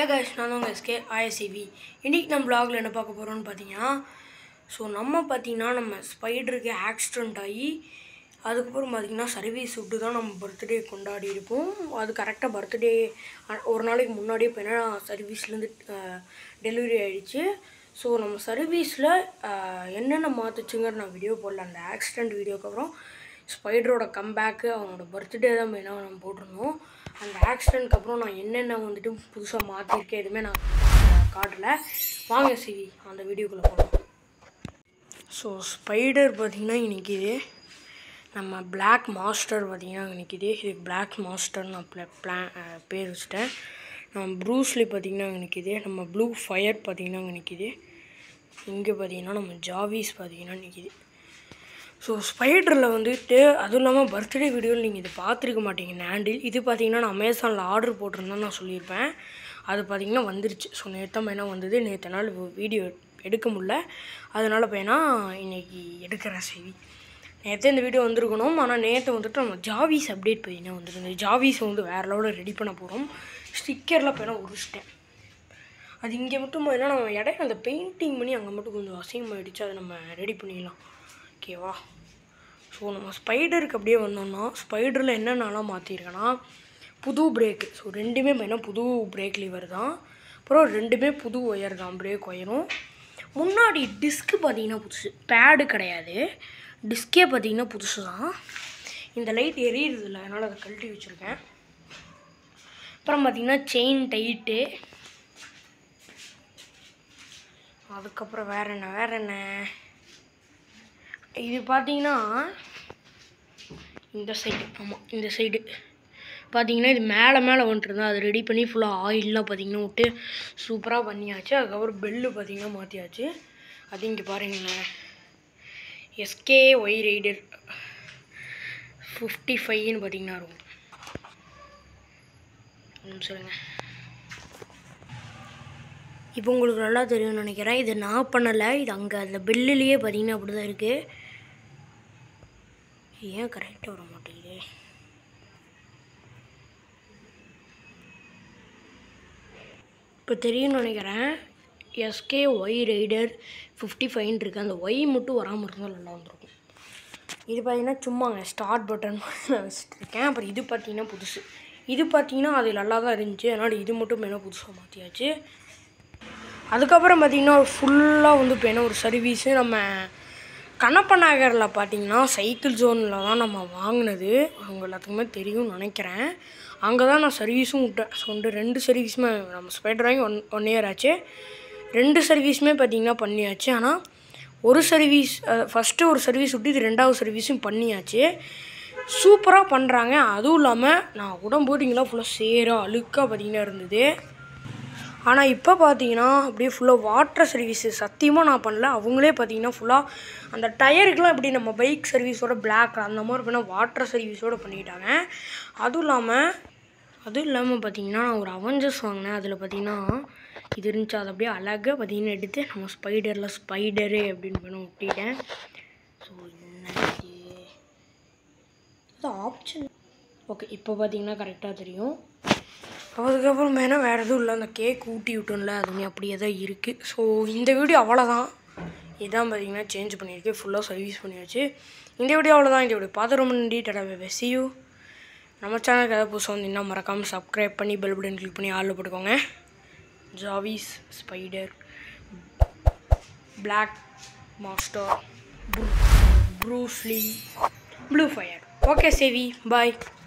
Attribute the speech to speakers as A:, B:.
A: guys நான் தான் SK ஐஎஸ்சிவி இன்றைக்கி நம்ம vlogல என்ன பார்க்க போகிறோம்னு பார்த்தீங்கன்னா ஸோ நம்ம பார்த்தீங்கன்னா நம்ம ஸ்பைடருக்கு ஆக்சிடெண்ட் ஆகி அதுக்கப்புறம் பார்த்தீங்கன்னா சர்வீஸ் விட்டு தான் நம்ம பர்த்டே கொண்டாடி இருப்போம் அது கரெக்டாக பர்த்டே ஒரு நாளைக்கு முன்னாடியே இப்போ என்ன சர்வீஸ்லேருந்து டெலிவரி ஆகிடுச்சு ஸோ நம்ம சர்வீஸில் என்னென்ன மாற்றுச்சுங்கிற நான் வீடியோ போடல அந்த ஆக்சிடெண்ட் வீடியோக்கு அப்புறம் ஸ்பைடரோட கம்பேக்கு அவனோட பர்த்டே தான் மெயினாக நம்ம போட்டிருந்தோம் அந்த ஆக்சிடெண்ட்க்கு அப்புறம் நான் என்னென்ன வந்துட்டு புதுசாக மாற்றிருக்கேன் எதுவுமே நான் காட்டல வாங்க சிவி அந்த வீடியோக்குள்ளே போகலாம் ஸோ ஸ்பைடர் பார்த்தீங்கன்னா இன்னைக்கு இது நம்ம Black மாஸ்டர் பார்த்தீங்கன்னா அங்கே நிற்கிது இது Black மாஸ்டர் நான் ப்ள பிளான் பேர் வச்சுட்டேன் நம்ம ப்ரூஸ்லி பார்த்தீங்கன்னா அங்கே நிற்கிது நம்ம ப்ளூ ஃபயர் பார்த்தீங்கன்னா அங்கே நிற்கிது இங்கே பார்த்தீங்கன்னா நம்ம ஜாவிஸ் பார்த்தீங்கன்னா நிற்கிது ஸோ ஸ்பைடரில் வந்துட்டு அதுவும் இல்லாமல் பர்த்டே வீடியோவில் நீங்கள் இது பார்த்துருக்க மாட்டீங்க ஹேண்டில் இது பார்த்தீங்கன்னா நான் அமேசானில் ஆர்டர் போட்டிருந்தேன் நான் சொல்லியிருப்பேன் அது பார்த்தீங்கன்னா வந்துருச்சு ஸோ நேற்று வேணா வந்தது நேற்று நாள் வீடியோ எடுக்க முடில அதனால் வேணா இன்னைக்கு எடுக்கிறேன் செய்தி நேற்று இந்த வீடியோ வந்திருக்கணும் ஆனால் நேற்று வந்துட்டு நம்ம ஜாவிஸ் அப்டேட் பார்த்தீங்கன்னா வந்துருந்தது ஜாவிஸ் வந்து வேறு லெவலில் ரெடி பண்ண போகிறோம் ஸ்டிக்கர்லாம் இப்போ உரிச்சிட்டேன் அது இங்கே மட்டும் ஏன்னா நம்ம இடையில அந்த பெயிண்டிங் பண்ணி அங்கே மட்டும் கொஞ்சம் அசிங்கமாகிடுச்சு அதை நம்ம ரெடி பண்ணிடலாம் ஓகேவா ஸோ நம்ம ஸ்பைடருக்கு அப்படியே வந்தோம்னா ஸ்பைடரில் என்னென்னலாம் மாற்றிருக்கேன்னா புது பிரேக்கு ஸோ ரெண்டுமே மெயினாக புது பிரேக் லிவர் தான் அப்புறம் ரெண்டுமே புது ஒயர் தான் பிரேக் ஒயரும் முன்னாடி டிஸ்க்கு பார்த்தீங்கன்னா புதுசு பேடு கிடையாது டிஸ்கே பார்த்தீங்கன்னா புதுசு தான் இந்த லைட் எரியுறது இல்லை அதனால் அதை கழட்டி வச்சுருக்கேன் அப்புறம் பார்த்தீங்கன்னா செயின் டைட்டு அதுக்கப்புறம் வேற என்ன வேற என்ன இது பார்த்தீங்கன்னா இந்த சைடு ஆமாம் இந்த சைடு பார்த்தீங்கன்னா இது மேலே மேலே வந்துட்டு அது ரெடி பண்ணி ஃபுல்லாக ஆயிலெலாம் பார்த்தீங்கன்னா விட்டு சூப்பராக பண்ணியாச்சு அதுக்கப்புறம் பெல்லு பார்த்தீங்கன்னா மாற்றியாச்சு அது இங்கே பாருங்களேன் எஸ்கே ஒய் ரைடர் ஃபிஃப்டி ஃபைவ்னு பார்த்தீங்கன்னா இருக்கும் ஒன்று சொல்லுங்க இப்போ உங்களுக்கு நல்லா தெரியும்னு நினைக்கிறேன் இது நான் பண்ணலை இது அங்கே அந்த பில்லுலேயே பார்த்தீங்கன்னா அப்படி தான் இருக்குது ஏன் கரெக்டாக வர மாட்டேங்குது இப்போ தெரியும்னு நினைக்கிறேன் sky rider fifty fine இருக்குது அந்த ஒய் மட்டும் வராமல் இருந்தால் நல்லா வந்துருக்கும் இது பார்த்தீங்கன்னா சும்மாங்க ஸ்டார்ட் பட்டன் நான் வச்சுட்ருக்கேன் அப்புறம் இது பார்த்தீங்கன்னா புதுசு இது பார்த்தீங்கன்னா அது நல்லா தான் இருந்துச்சு அதனால் இது மட்டும் வேணால் புதுசாக மாற்றியாச்சு அதுக்கப்புறம் பார்த்தீங்கன்னா ஃபுல்லாக வந்து இப்போ என்ன ஒரு சர்வீஸு நம்ம கண்ணப்ப நகரில் பார்த்தீங்கன்னா சைக்கிள் ஜோனில் தான் நம்ம வாங்கினது அவங்க எல்லாத்துக்குமே தெரியும்னு நினைக்கிறேன் அங்கே தான் நான் சர்வீஸும் விட்டேன் ஸோ வந்து ரெண்டு சர்வீஸுமே நம்ம ஸ்பைடர் வாங்கி ஒன் ஒன் இயர் ஆச்சு ரெண்டு சர்வீஸுமே பார்த்தீங்கன்னா பண்ணியாச்சு ஆனால் ஒரு சர்வீஸ் ஃபஸ்ட்டு ஒரு சர்வீஸ் விட்டு இது ரெண்டாவது சர்வீஸும் பண்ணியாச்சு சூப்பராக பண்ணுறாங்க அதுவும் இல்லாமல் நான் உடம்போது இங்கெல்லாம் ஃபுல்லாக சேராக அழுக்காக பார்த்தீங்கன்னா இருந்தது ஆனால் இப்போ பார்த்தீங்கன்னா அப்படியே ஃபுல்லாக வாட்டர் சர்வீஸு சத்தியமாக நான் பண்ணல அவங்களே பார்த்தீங்கன்னா ஃபுல்லாக அந்த டயருக்குலாம் எப்படி நம்ம பைக் சர்வீஸோட பிளாக் அந்த மாதிரி பண்ணால் வாட்டர் சர்வீஸோடு பண்ணிக்கிட்டாங்க அதுவும் இல்லாமல் அதுவும் இல்லாமல் பார்த்தீங்கன்னா நான் ஒரு அவெஞ்சர்ஸ் வாங்கினேன் அதில் பார்த்தீங்கன்னா இது இருந்துச்சு அதை அப்படியே அழகாக பார்த்தீங்கன்னா எடுத்து நம்ம ஸ்பைடரில் ஸ்பைடரு அப்படின்னு பண்ண ஒட்டிட்டேன் ஸோ இன்னைக்கு இது ஆப்ஷன் ஓகே இப்போ பார்த்தீங்கன்னா கரெக்டாக தெரியும் அதுக்கப்புறம் வேணா வேறு எதுவும் இல்லை அந்த கேக் ஊட்டி விட்டோம்ல அதுவுமே அப்படியே தான் இருக்குது ஸோ இந்த வீடியோ அவ்வளோதான் இதான் பார்த்தீங்கன்னா சேஞ்ச் பண்ணியிருக்கு ஃபுல்லாக சர்வீஸ் பண்ணியாச்சு இந்த வீடியோ அவ்வளோதான் இந்த வீடியோ பார்த்து ரொம்ப நன்றி டடா வெசியூ நம்ம சேனலுக்கு ஏதாவது புதுசாக வந்தீங்கன்னா மறக்காமல் சப்ஸ்கிரைப் பண்ணி பெல் பட்டன் கிளிக் பண்ணி ஆளில் போட்டுக்கோங்க ஜாவிஸ் spider black master Bruce Lee blue fire okay savvy பாய்